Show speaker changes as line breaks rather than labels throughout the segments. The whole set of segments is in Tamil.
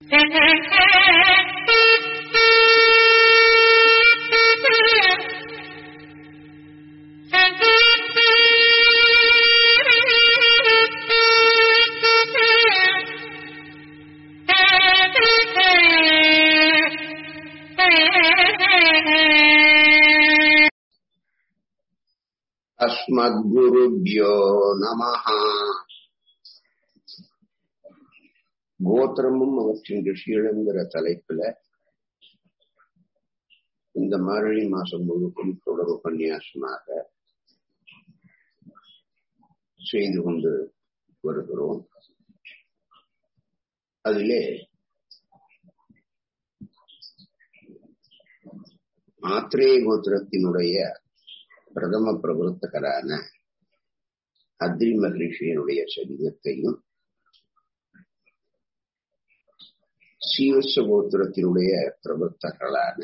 அஸ்மத்குருபியோ நமஹ கோத்திரமும் அவற்றின் ரிஷிகளுங்கிற தலைப்புல இந்த மார்கழி மாசம் முழுக்கும் தொடர் உபன்யாசமாக செய்து கொண்டு வருகிறோம் அதிலே ஆத்திரேய கோத்திரத்தினுடைய பிரதம பிரவருத்தகரான அத்ரி மகரிஷியனுடைய சரிதத்தையும் சீவச கோத்திரத்தினுடைய பிரவர்த்தகர்களான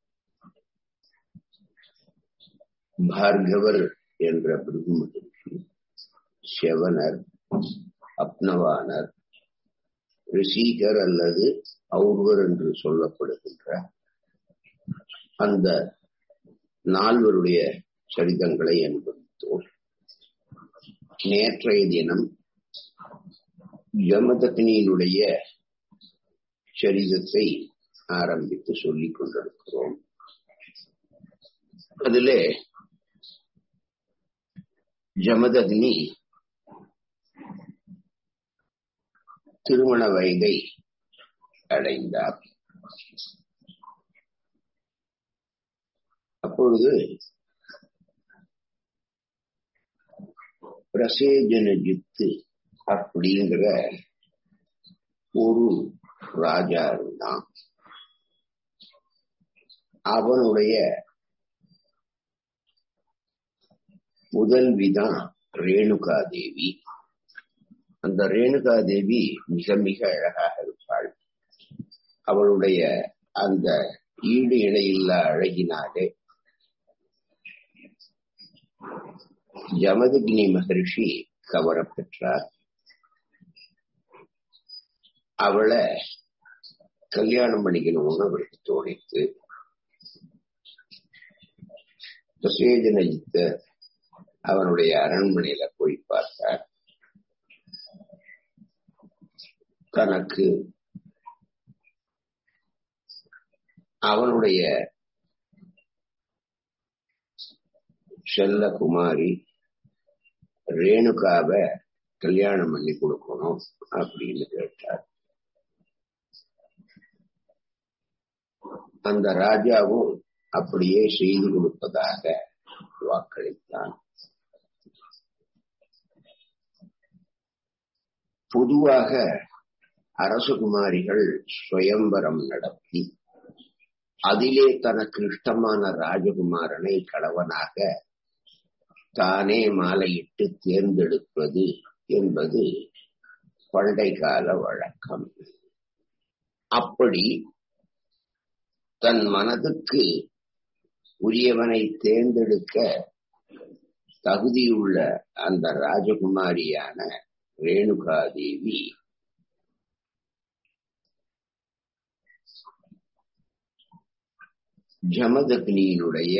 பார்கவர் என்ற பிருகு மகிழ்ச்சி செவனர் அப்னவானர் ரிஷீகர் அல்லது அவுர்வர் என்று சொல்லப்படுகின்ற அந்த நால்வருடைய சரிதங்களை அனுபவித்தோம் நேற்றைய தினம் யமதக்னியினுடைய சரிதத்தை ஆரம்பித்து சொல்லிக் கொண்டிருக்கிறோம் அதிலே ஜமதக்னி திருமண வயதை அடைந்தார் அப்பொழுது பிரசேஜனஜித்து அப்படிங்கிற ஒரு ராஜா இருந்தான் அவனுடைய முதல்விதான் ரேணுகா தேவி அந்த ரேணுகா தேவி மிக மிக அழகாக இருப்பாள் அவளுடைய அந்த ஈடு இணையில்லா அழகினாலே ஜமதக்னி மகர்ஷி கவரப்பெற்றார் அவளை கல்யாணம் பண்ணிக்கணும்னு அவருக்கு தோணித்து பிரசேஜனஜித்த அவனுடைய அரண்மனையில போய் பார்த்தார் தனக்கு அவனுடைய செல்ல குமாரி ரேணுகாவை கல்யாணம் பண்ணி கொடுக்கணும் அப்படின்னு கேட்டார் அந்த ராஜாவும் அப்படியே செய்து கொடுப்பதாக வாக்களித்தான் பொதுவாக அரசகுமாரிகள் சுயம்பரம் நடத்தி அதிலே தனக்கு இஷ்டமான ராஜகுமாரனை கணவனாக தானே மாலையிட்டு தேர்ந்தெடுப்பது என்பது பண்டை கால வழக்கம் அப்படி தன் மனதுக்கு உரியவனை தேர்ந்தெடுக்க தகுதியுள்ள அந்த ராஜகுமாரியான ரேணுகா தேவி ஜமதக்னியினுடைய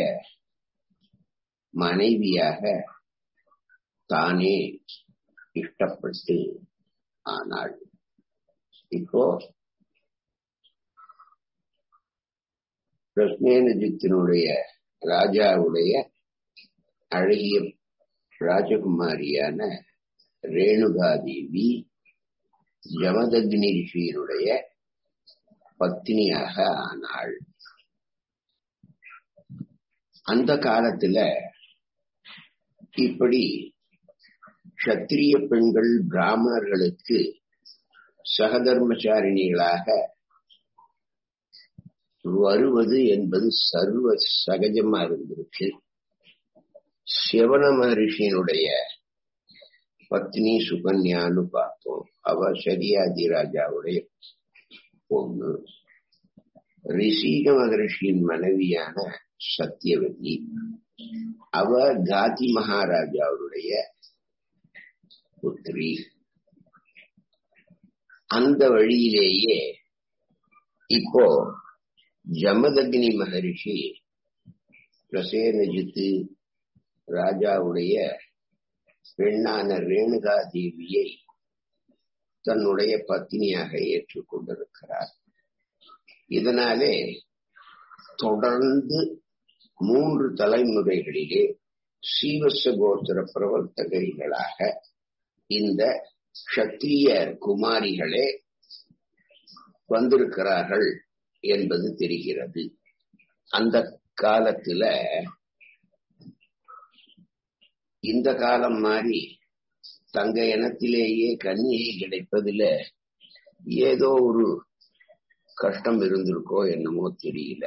மனைவியாக தானே இஷ்டப்பட்டு ஆனாள் இப்போ பிரஸ்னேனஜித்தினுடைய ராஜாவுடைய அழகிய ராஜகுமாரியான ரேணுகாதேவி ஜமதக்னி ரிஷியினுடைய பத்தினியாக ஆனாள் அந்த காலத்துல இப்படி கத்திரிய பெண்கள் பிராமணர்களுக்கு சகதர்மச்சாரிணிகளாக வருவது என்பது சர்வ சகஜமா இருந்திருக்கு சிவன மகரிஷியினுடைய பத்னி சுகன்யான்னு பார்த்தோம் அவ சரியாதி ராஜாவுடைய பொண்ணு ரிஷிக மகரிஷியின் மனைவியான சத்தியவதி அவ காதி மகாராஜாவுடைய புத்திரி அந்த வழியிலேயே இப்போ ஜமதக்னி மகரிஷி பிரசேனஜித்து ராஜாவுடைய பெண்ணான ரேணுகா தேவியை தன்னுடைய பத்தினியாக ஏற்றுக்கொண்டிருக்கிறார் இதனாலே தொடர்ந்து மூன்று தலைமுறைகளிலே சீவச கோத்திர பிரவர்த்தகைகளாக இந்த சத்திரிய குமாரிகளே வந்திருக்கிறார்கள் என்பது தெரிகிறது அந்த காலத்துல இந்த காலம் மாறி தங்க இனத்திலேயே கன்னியை கிடைப்பதில் ஏதோ ஒரு கஷ்டம் இருந்திருக்கோ என்னமோ தெரியல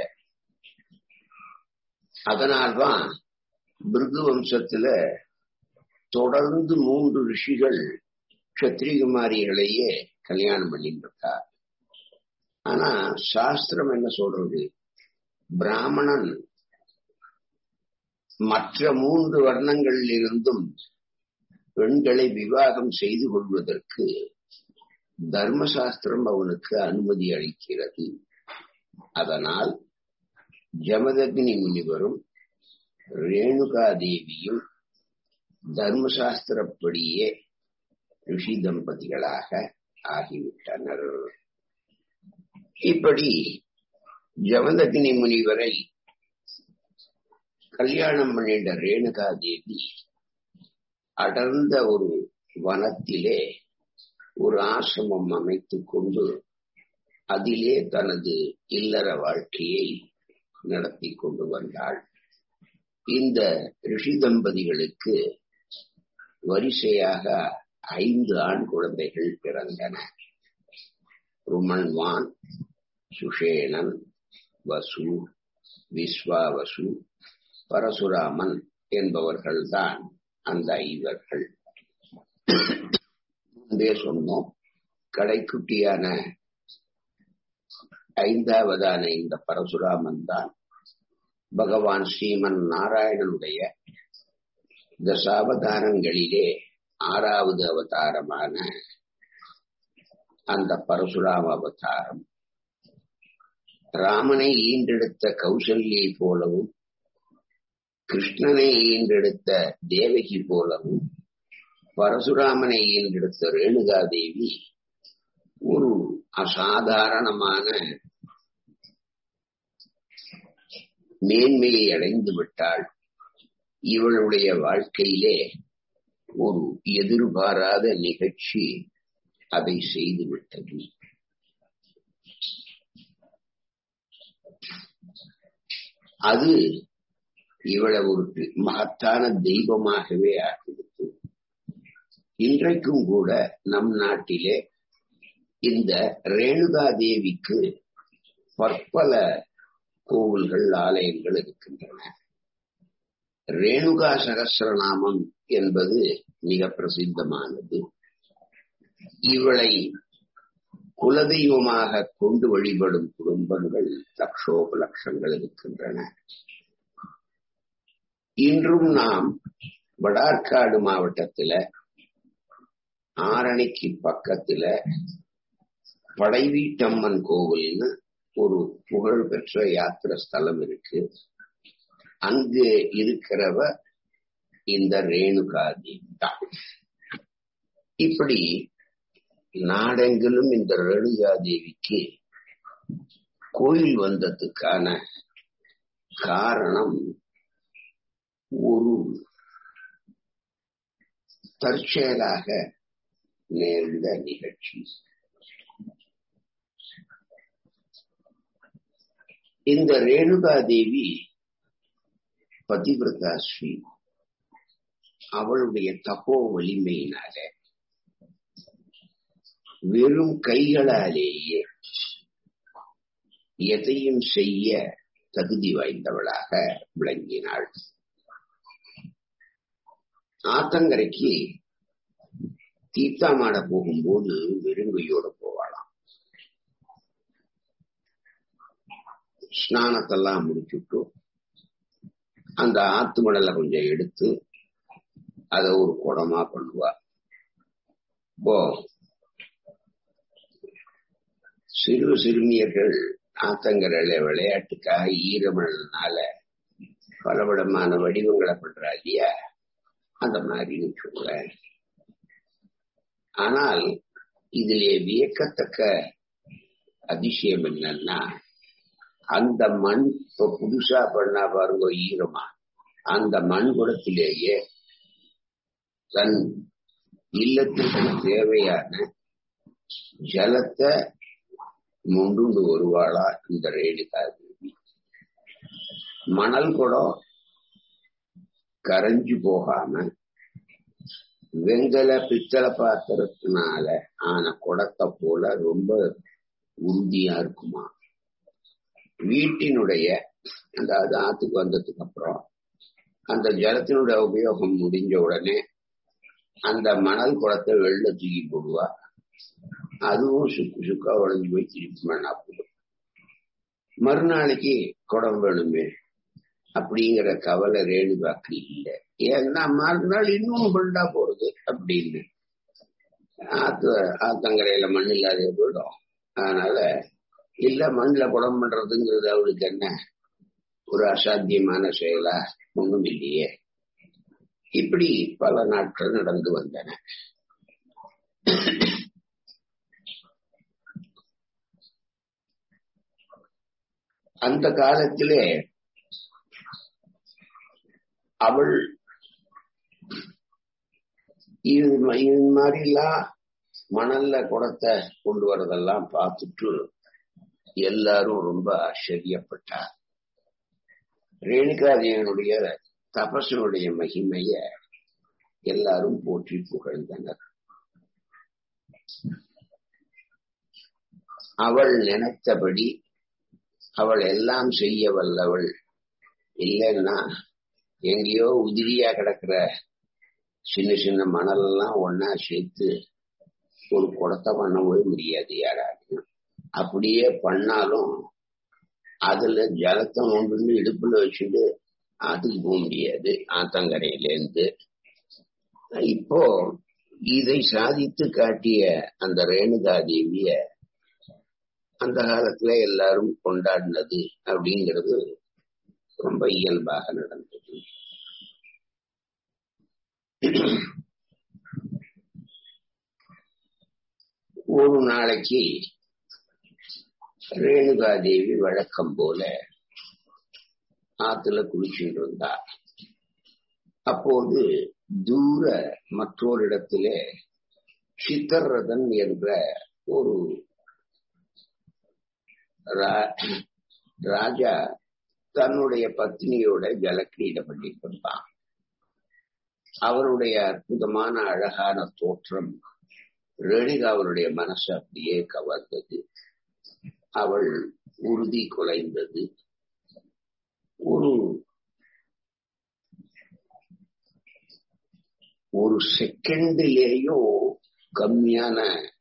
அதனால்தான் பிருகு வம்சத்துல தொடர்ந்து மூன்று ரிஷிகள் கத்திரிகுமாரிகளையே கல்யாணம் பண்ணிட்டு இருக்கார் ஆனா சாஸ்திரம் என்ன சொல்றது பிராமணன் மற்ற மூன்று வர்ணங்களில் இருந்தும் பெண்களை விவாகம் செய்து கொள்வதற்கு தர்மசாஸ்திரம் அவனுக்கு அனுமதி அளிக்கிறது அதனால் ஜமதக்னி முனிவரும் ரேணுகா தேவியும் தர்மசாஸ்திரப்படியே ரிஷி தம்பதிகளாக ஆகிவிட்டனர் இப்படி ஜமதக்னி முனிவரை கல்யாணம் பண்ணிட்ட ரேணுகா தேவி அடர்ந்த ஒரு வனத்திலே ஒரு ஆசிரமம் அமைத்துக் கொண்டு அதிலே தனது இல்லற வாழ்க்கையை நடத்தி கொண்டு வந்தாள் இந்த ரிஷி தம்பதிகளுக்கு வரிசையாக ஐந்து ஆண் குழந்தைகள் பிறந்தன ருமன்வான் சுஷேணன் வசு விஸ்வாவசு பரசுராமன் என்பவர்கள்தான் அந்த ஐவர்கள் முன்பே சொன்னோம் கடைக்குட்டியான ஐந்தாவதான இந்த பரசுராமன் தான் பகவான் ஸ்ரீமன் நாராயணனுடைய தசாவதாரங்களிலே ஆறாவது அவதாரமான அந்த பரசுராம அவதாரம் ராமனை ஈண்டெடுத்த கௌசல்யை போலவும் கிருஷ்ணனை ஈண்டெடுத்த தேவகி போலவும் பரசுராமனை ஈண்டெடுத்த ரேணுகா தேவி ஒரு அசாதாரணமான மேன்மையை அடைந்து விட்டாள் இவளுடைய வாழ்க்கையிலே ஒரு எதிர்பாராத நிகழ்ச்சி அதை செய்து விட்டது அது இவளை ஒரு மகத்தான தெய்வமாகவே ஆகிவிட்டு இன்றைக்கும் கூட நம் நாட்டிலே இந்த ரேணுகா தேவிக்கு பற்பல கோவில்கள் ஆலயங்கள் இருக்கின்றன ரேணுகா சகசிரநாமம் என்பது மிக பிரசித்தமானது இவளை குலதெய்வமாக கொண்டு வழிபடும் குடும்பங்கள் லட்சோப லட்சங்கள் இருக்கின்றன இன்றும் நாம் வடார்காடு மாவட்டத்துல ஆரணிக்கு பக்கத்துல படைவீட்டம்மன் கோவில்னு ஒரு புகழ்பெற்ற யாத்திரை ஸ்தலம் இருக்கு அங்கு இருக்கிறவ இந்த ரேணுகா தேவி தான் இப்படி நாடெங்கிலும் இந்த ரேணுகா தேவிக்கு கோயில் வந்ததுக்கான காரணம் ஒரு தற்செயலாக நேர்ந்த நிகழ்ச்சி இந்த ரேணுகா தேவி பதிவிரதா ஸ்ரீ அவளுடைய தப்போ வலிமையினால வெறும் கைகளாலேயே எதையும் செய்ய தகுதி வாய்ந்தவளாக விளங்கினாள் ஆத்தங்கரைக்கு தீர்த்தாமாட போகும்போது வெறுங்கையோட போவாளாம் ஸ்நானத்தெல்லாம் முடிச்சுட்டு அந்த ஆத்து மணலை கொஞ்சம் எடுத்து அதை ஒரு குடமா பண்ணுவா இப்போ சிறு சிறுமியர்கள் ஆத்தங்கரையில விளையாட்டுக்காக ஈரமழனால பலவிதமான வடிவங்களை பண்றா இல்லையா அந்த மாதிரி சொல்றேன் ஆனால் இதிலே வியக்கத்தக்க அதிசயம் என்னன்னா அந்த மண் இப்ப புதுசா பண்ணா பாருங்க ஈரமா அந்த மண் குடத்திலேயே தன் இல்லத்திற்கு தேவையான ஜலத்தை முண்டுண்டு வருவாளா இந்த ரேணுகா தேவி மணல் குடம் கரைஞ்சு போகாம வெங்கல பித்தளை பாத்திரத்தினால ஆன குடத்தை போல ரொம்ப உறுதியா இருக்குமா வீட்டினுடைய அதாவது ஆத்துக்கு வந்ததுக்கு அப்புறம் அந்த ஜலத்தினுடைய உபயோகம் முடிஞ்ச உடனே அந்த மணல் குடத்தை வெள்ள தூக்கி போடுவா அதுவும் சுக்கு சுக்கா உடஞ்சு போய் திருப்பி மண்ணா போடும் மறுநாளைக்கு குடம் வேணுமே அப்படிங்கிற கவலை ரேணுகாக்கு இல்லை ஏன்னா மறுநாள் இன்னும் பண்டா போறது அப்படின்னு ஆத்து ஆத்தங்கரையில மண் இல்லாத போயிடும் அதனால இல்ல மண்ணுல குடம் பண்றதுங்கிறது அவளுக்கு என்ன ஒரு அசாத்தியமான செயலா ஒண்ணும் இல்லையே இப்படி பல நாட்கள் நடந்து வந்தன அந்த காலத்திலே அவள் இது இது மாதிரிலாம் மணல்ல குடத்தை கொண்டு வரதெல்லாம் பார்த்துட்டு எல்லாரும் ரொம்ப ஆச்சரியப்பட்டார் ரேணுகாதேவனுடைய தபசனுடைய மகிமைய எல்லாரும் போற்றி புகழ்ந்தனர் அவள் நினைத்தபடி அவள் எல்லாம் செய்ய வல்லவள் இல்லைன்னா எங்கேயோ உதிரியா கிடக்குற சின்ன சின்ன மணலெல்லாம் ஒன்னா சேர்த்து ஒரு குடத்தை பண்ணவே முடியாது யாராலையும் அப்படியே பண்ணாலும் அதுல ஜலத்தை ஒன்று இடுப்புல வச்சுட்டு அதுக்கு போக முடியாது ஆத்தங்கரையில இருந்து இப்போ இதை சாதித்து காட்டிய அந்த ரேணுகா தேவிய அந்த காலத்துல எல்லாரும் கொண்டாடினது அப்படிங்கிறது ரொம்ப இயல்பாக நடந்தது ஒரு நாளைக்கு ரேணுகா தேவி வழக்கம் போல ஆத்துல குளிச்சுட்டு இருந்தா அப்போது தூர மற்றொரு இடத்திலே சித்தர்ரதன் என்ற ஒரு ராஜா தன்னுடைய பத்னியோட ஜலக்கிரீட பண்ணிட்டு இருந்தான் அவருடைய அற்புதமான அழகான தோற்றம் ரேணுகா அவருடைய மனசு அப்படியே கவர்ந்தது அவள் உறுதி குலைந்தது ஒரு ஒரு செகண்டிலேயும் கம்மியான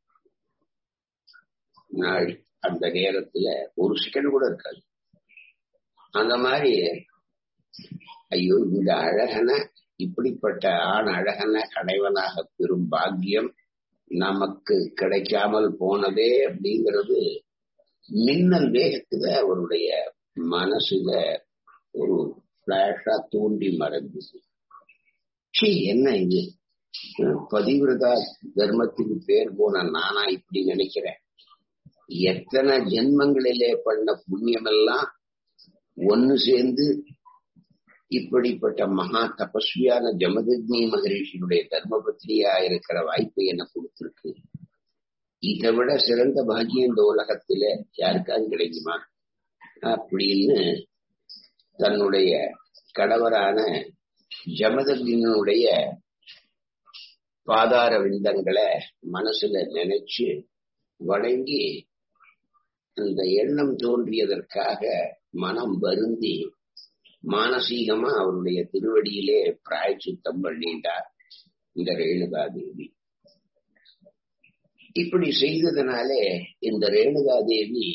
நாள் அந்த நேரத்துல ஒரு செகண்ட் கூட இருக்காது அந்த மாதிரி ஐயோ இந்த அழகனை இப்படிப்பட்ட ஆண் அழகனை அடைவனாக பெறும் பாக்கியம் நமக்கு கிடைக்காமல் போனதே அப்படிங்கிறது மின்னல் வேகத்துல அவருடைய மனசுல ஒரு பிளாஷா தூண்டி மறைஞ்சது சி என்ன இது பதிவிரதா தர்மத்துக்கு பேர் போன நானா இப்படி நினைக்கிறேன் எத்தனை ஜென்மங்களிலே பண்ண புண்ணியம் எல்லாம் ஒன்னு சேர்ந்து இப்படிப்பட்ட மகா தபஸ்வியான ஜமதக்னி மகரிஷியுடைய தர்மபத்னியா இருக்கிற வாய்ப்பு என்ன கொடுத்திருக்கு இதை விட சிறந்த பாக்கியம் இந்த உலகத்துல யாருக்காவது கிடைக்குமா அப்படின்னு தன்னுடைய கடவரான ஜமதக்னியினுடைய பாதார விந்தங்களை மனசுல நினைச்சு வணங்கி அந்த எண்ணம் தோன்றியதற்காக மனம் வருந்தி மானசீகமா அவருடைய திருவடியிலே பிராய்ச்சித்தம் பண்ணிட்டார் இந்த ரேணுகா தேவி இப்படி செய்ததுனாலே இந்த ரேணுகா தேவி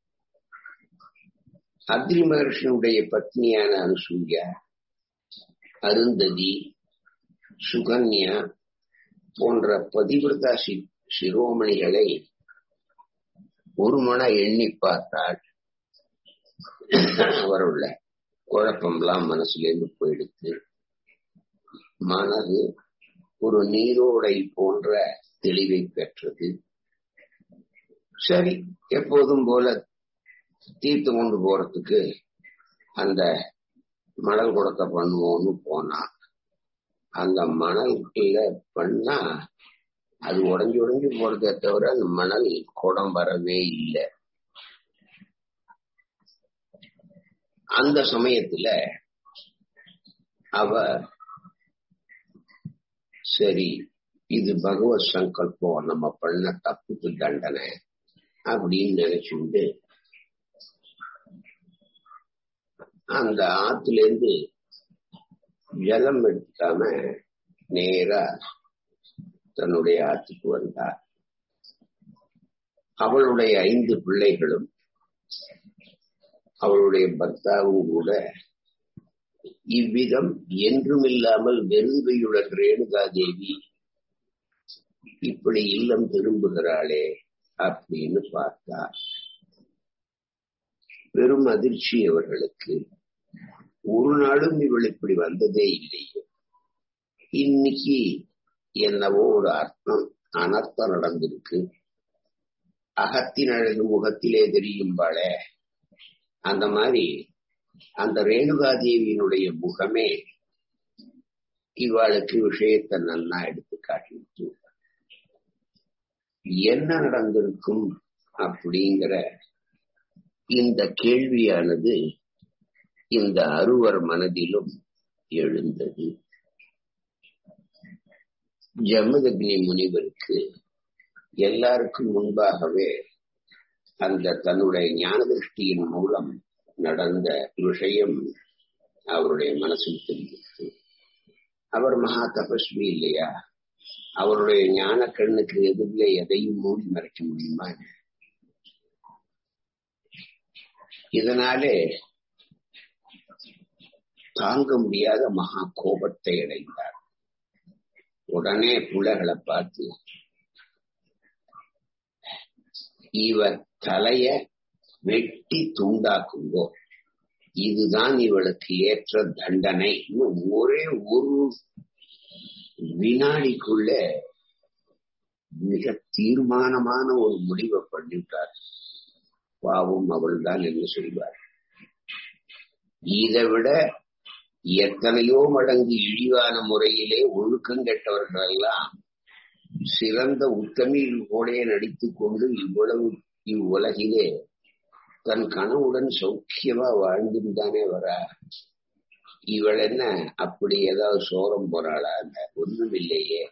அக்ரி மகர்ஷனுடைய பத்னியான அனுசூயா அருந்ததி சுகன்யா போன்ற பதிவிரதா சிரோமணிகளை ஒரு மன எண்ணி பார்த்தால் அவருள்ள குழப்பம்லாம் மனசுலேருந்து போயிடுத்து மனது ஒரு நீரோடை போன்ற தெளிவை பெற்றது சரி எப்போதும் போல தீர்த்து கொண்டு போறதுக்கு அந்த மணல் குடத்தை பண்ணுவோம்னு போனா அந்த மணல்ல பண்ணா அது உடஞ்சி உடஞ்சி போறதே தவிர அந்த மணல் குடம் வரவே இல்லை அந்த சமயத்துல அவ சரி இது பகவத் சங்கல்பம் நம்ம பண்ண தப்புக்கு தண்டனை அப்படின்னு நினைச்சுட்டு அந்த ஆத்துல இருந்து ஜலம் எடுக்காம நேரா தன்னுடைய ஆத்துக்கு வந்தார் அவளுடைய ஐந்து பிள்ளைகளும் அவளுடைய பர்த்தாவும் கூட இவ்விதம் என்றும் இல்லாமல் வெறுங்கையுடன் ரேணுகா தேவி இப்படி இல்லம் திரும்புகிறாளே அப்படின்னு பார்த்தா பெரும் அதிர்ச்சி அவர்களுக்கு ஒரு நாளும் இவள் இப்படி வந்ததே இல்லையே இன்னைக்கு என்னவோ ஒரு அர்த்தம் அனர்த்தம் நடந்திருக்கு அகத்தின் அழகு முகத்திலே தெரியும்பாளே அந்த மாதிரி அந்த ரேணுகாதேவியினுடைய முகமே இவாளுக்கு விஷயத்தை நன்னா எடுத்து காட்டிட்டு என்ன நடந்திருக்கும் அப்படிங்கிற இந்த கேள்வியானது இந்த அறுவர் மனதிலும் எழுந்தது ஜமதக்னி முனிவருக்கு எல்லாருக்கும் முன்பாகவே அந்த தன்னுடைய ஞான திருஷ்டியின் மூலம் நடந்த விஷயம் அவருடைய மனசில் தெரிவித்து அவர் மகா தபஸ்வி இல்லையா அவருடைய ஞான கண்ணுக்கு எதிரிலே எதையும் மூடி மறைக்க முடியுமா இதனாலே தாங்க முடியாத மகா கோபத்தை அடைந்தார் உடனே புலகளை பார்த்து இவர் தலைய வெட்டி துண்டாக்குங்கோ இதுதான் இவளுக்கு ஏற்ற தண்டனை ஒரே ஒரு வினாடிக்குள்ள மிக தீர்மானமான ஒரு முடிவை பண்ணிட்டார் பாவம் அவள் தான் என்ன செய்வார் இதை விட எத்தனையோ மடங்கு இழிவான முறையிலே ஒழுக்கம் கெட்டவர்கள் எல்லாம் சிறந்த உத்தமியில் கூட நடித்துக் கொண்டு இவ்வளவு இவ்வுலகிலே தன் கனவுடன் சௌக்கியமா வாழ்ந்துதானே வரா இவள் என்ன அப்படி ஏதாவது சோரம் போறாளா ஒன்றும் இல்லையே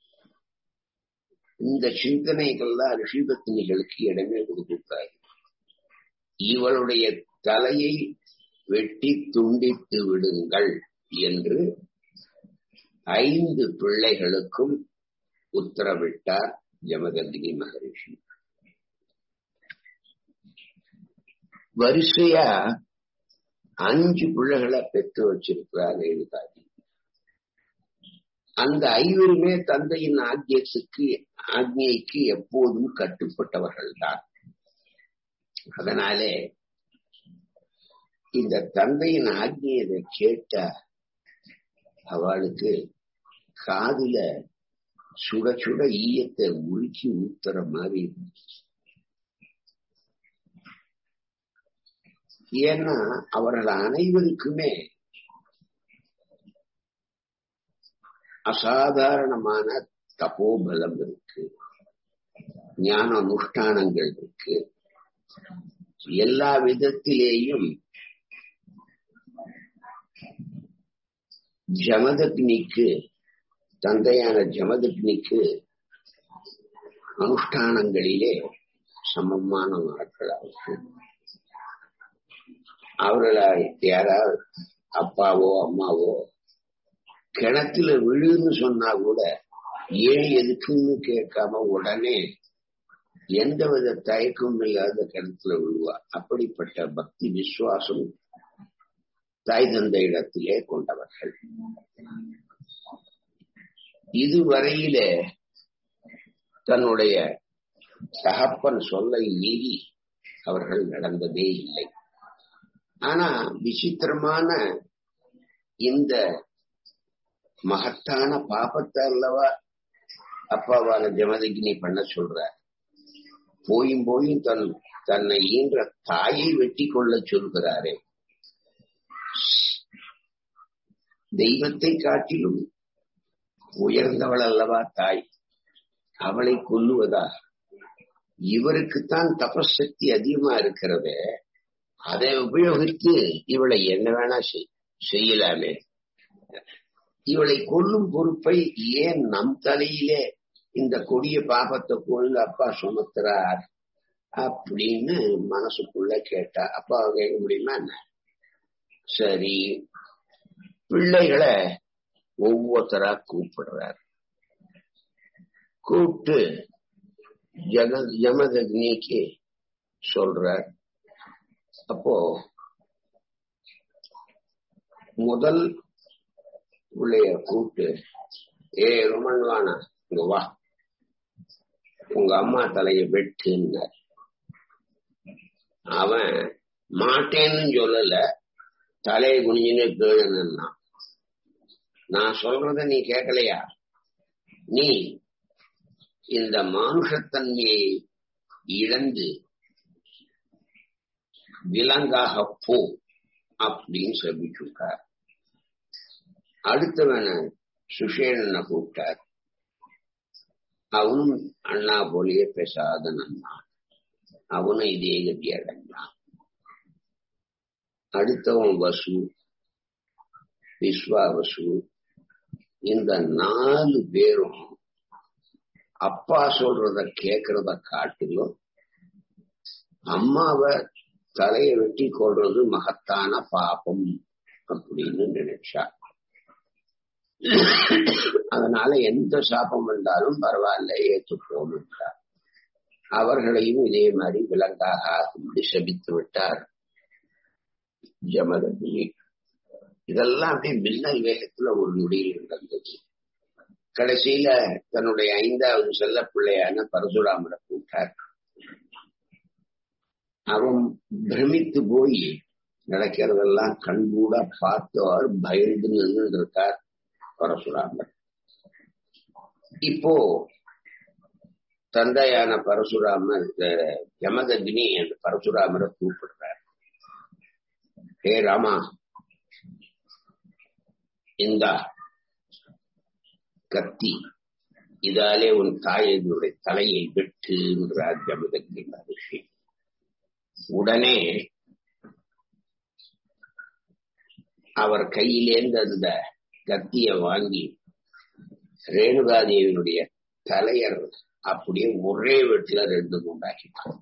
இந்த சிந்தனைகள்லாம் ரிஷிபத்தினிகளுக்கு இடமே கொடுத்தாய் இவளுடைய தலையை வெட்டி துண்டித்து விடுங்கள் என்று ஐந்து பிள்ளைகளுக்கும் உத்தரவிட்டார் ஜமதந்தினி மகரிஷி வரிசையா அஞ்சு பிள்ளைகளை பெற்று வச்சிருக்கிறார் ரேணுகாதி அந்த ஐவருமே தந்தையின் ஆக்ஞைக்கு ஆக்ஞைக்கு எப்போதும் கட்டுப்பட்டவர்கள் தான் அதனாலே இந்த தந்தையின் ஆக்ஞையை கேட்ட அவளுக்கு காதுல சுட சுட ஈயத்தை உருக்கி ஊத்துற மாதிரி இருந்துச்சு ஏன்னா அவர்கள் அனைவருக்குமே அசாதாரணமான தபோபலம் இருக்கு ஞான அனுஷ்டானங்கள் இருக்கு எல்லா விதத்திலேயும் ஜமதக்னிக்கு தந்தையான ஜமதக்னிக்கு அனுஷ்டானங்களிலே சமமான நாட்களாகும் அவர்களை யாராவது அப்பாவோ அம்மாவோ கிணத்துல விழுன்னு சொன்னா கூட ஏன் எதுக்குன்னு கேட்காம உடனே எந்த வித தயக்கமும் இல்லாத கிணத்துல விழுவா அப்படிப்பட்ட பக்தி விசுவாசம் தாய் தந்தை இடத்திலே கொண்டவர்கள் இதுவரையிலே தன்னுடைய தகப்பன் சொல்லை மீறி அவர்கள் நடந்ததே இல்லை ஆனா விசித்திரமான இந்த மகத்தான பாபத்தை அல்லவா அப்பாவான ஜமதகினி பண்ண சொல்ற போயும் போயும் தன் தன்னை ஈன்ற தாயை வெட்டி கொள்ள சொல்கிறாரே தெய்வத்தை காட்டிலும் உயர்ந்தவள் அல்லவா தாய் அவளை கொல்லுவதா இவருக்குத்தான் தபசக்தி அதிகமா இருக்கிறத அதை உபயோகித்து இவளை என்ன வேணா செய்யலாமே இவளை கொல்லும் பொறுப்பை ஏன் நம் தலையிலே இந்த கொடிய பாபத்தை கொண்டு அப்பா சுமத்துறார் அப்படின்னு மனசுக்குள்ள கேட்டா அப்பா கேட்க முடியுமா என்ன சரி பிள்ளைகளை ஒவ்வொருத்தரா கூப்பிடுறார் கூப்பிட்டு ஜக ஜமதக்னிக்கு சொல்றார் அப்போ முதல் பிள்ளைய கூப்பிட்டு ஏ ரொமன்வானா இங்க வா உங்க அம்மா தலைய வெட்டுன்னார் அவன் மாட்டேன்னு சொல்லல தலையை குனிஞ்சுன்னு கேளுன்னா நான் சொல்றத நீ கேட்கலையா நீ இந்த மானுஷத்தன்மையை இழந்து விலங்காக போ அப்படின்னு சொல்லிச்சுட்டார் அடுத்தவன சுஷேனனை கூப்பிட்டார் அவனும் அண்ணா போலியே பேசாத நன்னான் அவனும் இதே கதி அடைஞ்சான் அடுத்தவன் வசு விஸ்வாவசு இந்த நாலு பேரும் அப்பா சொல்றத கேக்குறத காட்டிலும் அம்மாவை தலையை வெட்டி கொள்றது மகத்தான பாபம் அப்படின்னு நினைச்சா அதனால எந்த சாபம் வந்தாலும் பரவாயில்ல ஏற்றுப்போம் என்றார் அவர்களையும் இதே மாதிரி விலங்காக ஆகும்படி சபித்து விட்டார் ஜமதபி இதெல்லாம் அப்படியே மின்னல் வேகத்துல ஒரு நொடியில் நடந்தது கடைசியில தன்னுடைய ஐந்தாவது செல்ல பிள்ளையான பரசுராமனை கூட்டார் அவன் பிரமித்து போய் நடக்கிறதெல்லாம் கண்கூட பார்த்தவர் பயந்து நின்று இருக்கார் பரசுராமர் இப்போ தந்தையான பரசுராமர் யமதக்னி என்று பரசுராமரை கூப்பிடுறார் ஹே ராமா இந்தா கத்தி இதாலே உன் தாயினுடைய தலையை வெட்டு என்கிறார் ஜமதக்னி மகர்ஷி உடனே அவர் கையிலேந்து அந்த கத்திய வாங்கி ரேணுகாதேவியினுடைய தலையர் அப்படியே ஒரே வெட்டுல ரெண்டு உண்டாக்கிட்டார்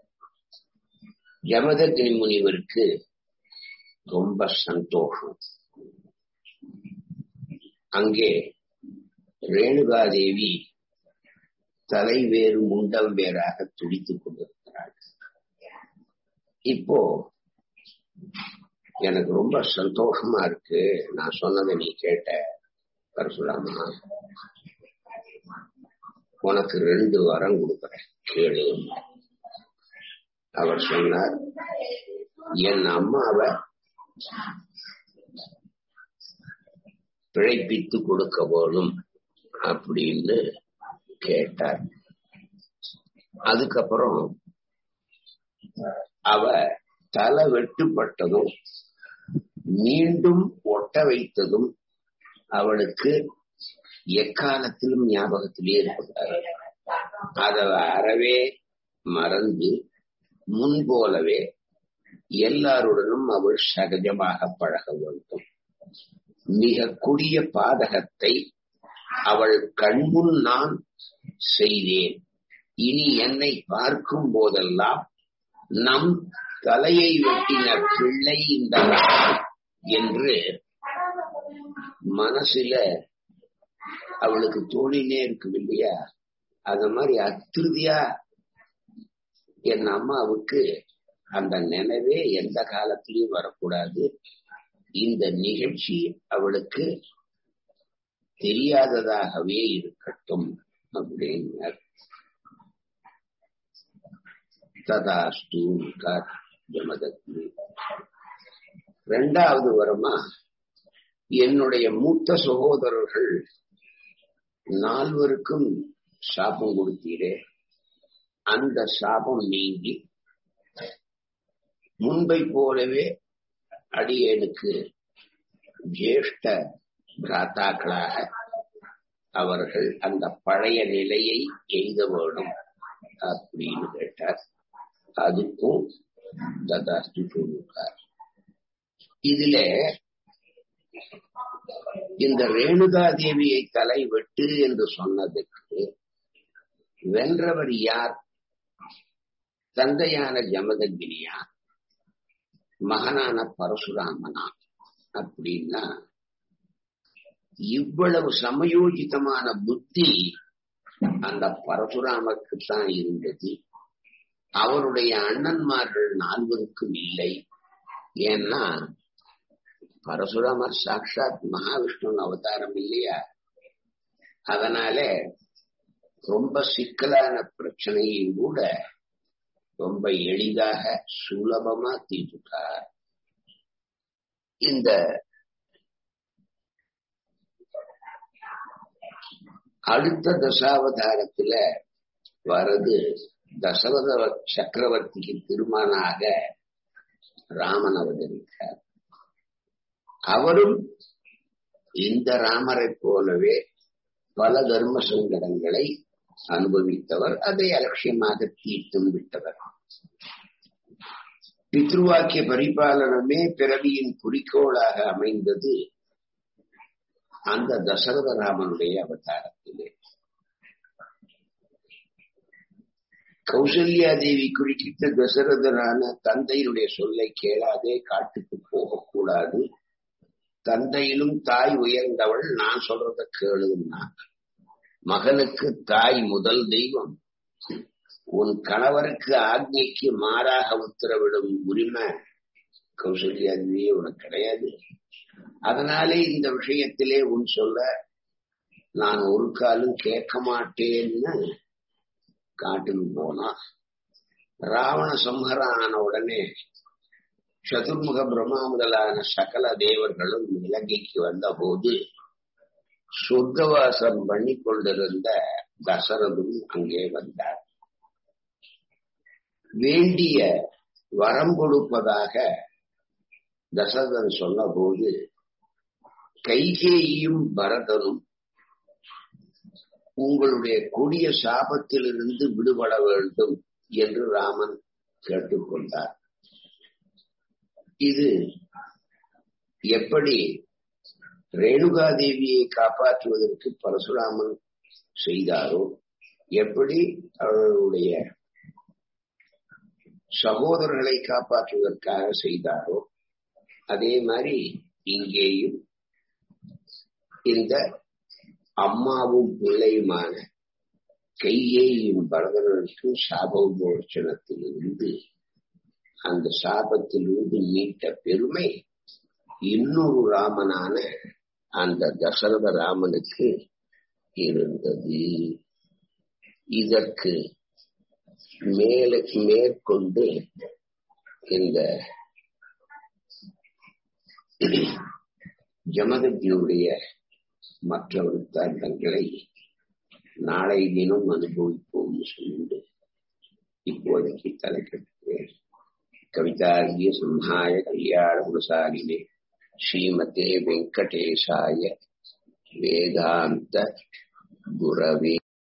ஜமதக்னி முனிவருக்கு ரொம்ப சந்தோஷம் அங்கே ரேணுகாதேவி தலை வேறு முண்டம் வேறாக துடித்துக் கொண்டிருக்கிறாள் இப்போ எனக்கு ரொம்ப சந்தோஷமா இருக்கு நான் சொன்னதை நீ கேட்ட பரசுராமா உனக்கு ரெண்டு வரம் கொடுக்குறேன் கேளு அவர் சொன்னார் என் அம்மாவை பிழைப்பித்து கொடுக்க போலும் அப்படின்னு கேட்டார் அதுக்கப்புறம் அவ தலை வெட்டுப்பட்டதும் மீண்டும் ஒட்ட வைத்ததும் அவளுக்கு எக்காலத்திலும் ஞாபகத்திலே ஏற்பட்டார் அதை அறவே மறந்து முன் போலவே எல்லாருடனும் அவள் சகஜமாக பழக வேண்டும் மிக கொடிய பாதகத்தை அவள் கண்முன் நான் செய்தேன் இனி என்னை பார்க்கும் போதெல்லாம் நம் தலையை வெட்டின பிள்ளை இந்த என்று மனசுல அவளுக்கு தோணினே இருக்கும் இல்லையா அந்த மாதிரி அத்திருதியா என் அம்மாவுக்கு அந்த நினைவே எந்த காலத்திலையும் வரக்கூடாது இந்த நிகழ்ச்சி அவளுக்கு தெரியாததாகவே இருக்கட்டும் அப்படின்னார் ததாஸ்து ஜமதக்னி ரெண்டாவது வரமா என்னுடைய மூத்த சகோதரர்கள் நால்வருக்கும் சாபம் கொடுத்தீரே அந்த சாபம் நீங்கி முன்பை போலவே அடியேனுக்கு ஜேஷ்ட பிராத்தாக்களாக அவர்கள் அந்த பழைய நிலையை எய்த வேணும் அப்படின்னு கேட்டார் அதுக்கும் ததாஸ்து சொல்லிருக்கார் இதுல இந்த ரேணுகா தேவியை தலை வெட்டு என்று சொன்னதுக்கு வென்றவர் யார் தந்தையான ஜமதகினியா மகனான பரசுராமனா அப்படின்னா இவ்வளவு சமயோஜிதமான புத்தி அந்த பரசுராமருக்கு தான் இருந்தது அவருடைய அண்ணன்மார்கள் நால்வருக்கும் இல்லை ஏன்னா பரசுராமர் சாட்சாத் மகாவிஷ்ணு அவதாரம் இல்லையா அதனால ரொம்ப சிக்கலான பிரச்சனையும் கூட ரொம்ப எளிதாக சுலபமா தீர்த்துட்டார் இந்த அடுத்த தசாவதாரத்துல வரது தசரத சக்கரவர்த்திக்கு திருமணாக ராமன் அவதரித்தார் அவரும் இந்த ராமரை போலவே பல தர்ம சங்கடங்களை அனுபவித்தவர் அதை அலட்சியமாக தீர்த்தும் விட்டவர் பித்ருவாக்கிய பரிபாலனமே பிறவியின் குறிக்கோளாக அமைந்தது அந்த தசரத ராமனுடைய அவதாரத்திலே கௌசல்யா தேவி குறுக்கிட்ட தசரதனான தந்தையினுடைய சொல்லை கேளாதே காட்டுக்கு போகக்கூடாது தந்தையிலும் தாய் உயர்ந்தவள் நான் சொல்றத கேளுன்னா மகனுக்கு தாய் முதல் தெய்வம் உன் கணவருக்கு ஆக்ஞைக்கு மாறாக உத்தரவிடும் உரிமை கௌசல்யா தேவி உனக்கு கிடையாது அதனாலே இந்த விஷயத்திலே உன் சொல்ல நான் ஒரு காலம் கேட்க மாட்டேன்னு காட்டுக்கு போனா ராவண சம்ஹரம் ஆன உடனே சதுர்முக பிரம்மா முதலான சகல தேவர்களும் இலங்கைக்கு வந்த போது சொர்க்கவாசம் பண்ணி கொண்டிருந்த தசரதும் அங்கே வந்தார் வேண்டிய வரம் கொடுப்பதாக தசரதன் சொன்ன போது கைகேயும் பரதனும் உங்களுடைய கொடிய சாபத்திலிருந்து விடுபட வேண்டும் என்று ராமன் கேட்டுக்கொண்டார் இது எப்படி ரேணுகா தேவியை காப்பாற்றுவதற்கு பரசுராமன் செய்தாரோ எப்படி அவர்களுடைய சகோதரர்களை காப்பாற்றுவதற்காக செய்தாரோ அதே மாதிரி இங்கேயும் இந்த அம்மாவும் பிள்ளையுமான கையேயும் பரதனுக்கும் சாப விமோச்சனத்திலிருந்து அந்த சாபத்திலிருந்து மீட்ட பெருமை இன்னொரு ராமனான அந்த தசரத ராமனுக்கு இருந்தது இதற்கு மேல மேற்கொண்டு இந்த ஜமதத்தினுடைய மற்ற விருத்தாந்தங்களை நாளை தினம் அனுபவிப்போம் சொல்லிட்டு இப்போதைக்கு தலைக்கட்டுவேன் கவிதாரிய சிம்ஹாய கல்யாண குணசாலினே ஸ்ரீமதே வெங்கடேசாய வேதாந்த குரவே